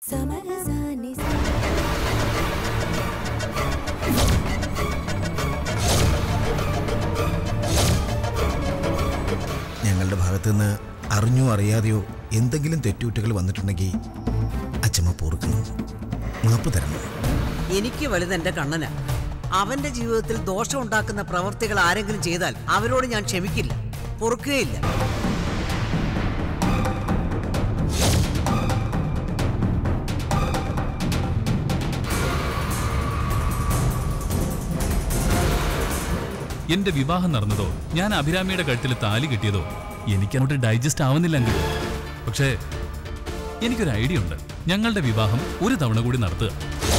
സമരസാനി ഞങ്ങളുടെ ഭാഗത്തു നിന്ന് അറിഞ്ഞോ അറിയാതെയോ എന്തെങ്കിലും തെറ്റുകുറ്റകൾ വന്നിട്ടുണ്ടെങ്കിൽ അച്ഛമ്മ പൊറുക്കണം മാപ്പ് തരണം എനിക്ക് വലുത് എന്റെ കണ്ണന അവന്റെ ജീവിതത്തിൽ ദോഷം ഉണ്ടാക്കുന്ന പ്രവർത്തികൾ ആരെങ്കിലും ചെയ്താൽ അവരോട് ഞാൻ ക്ഷമിക്കില്ല പൊറുക്കുകയില്ല എന്റെ വിവാഹം നടന്നതോ ഞാൻ അഭിരാമിയുടെ കഴുത്തിൽ താലി കിട്ടിയതോ എനിക്കങ്ങോട്ട് ഡൈജസ്റ്റ് ആവുന്നില്ലെങ്കിൽ പക്ഷേ എനിക്കൊരു ഐഡിയ ഉണ്ട് ഞങ്ങളുടെ വിവാഹം ഒരു തവണ കൂടി നടത്തുക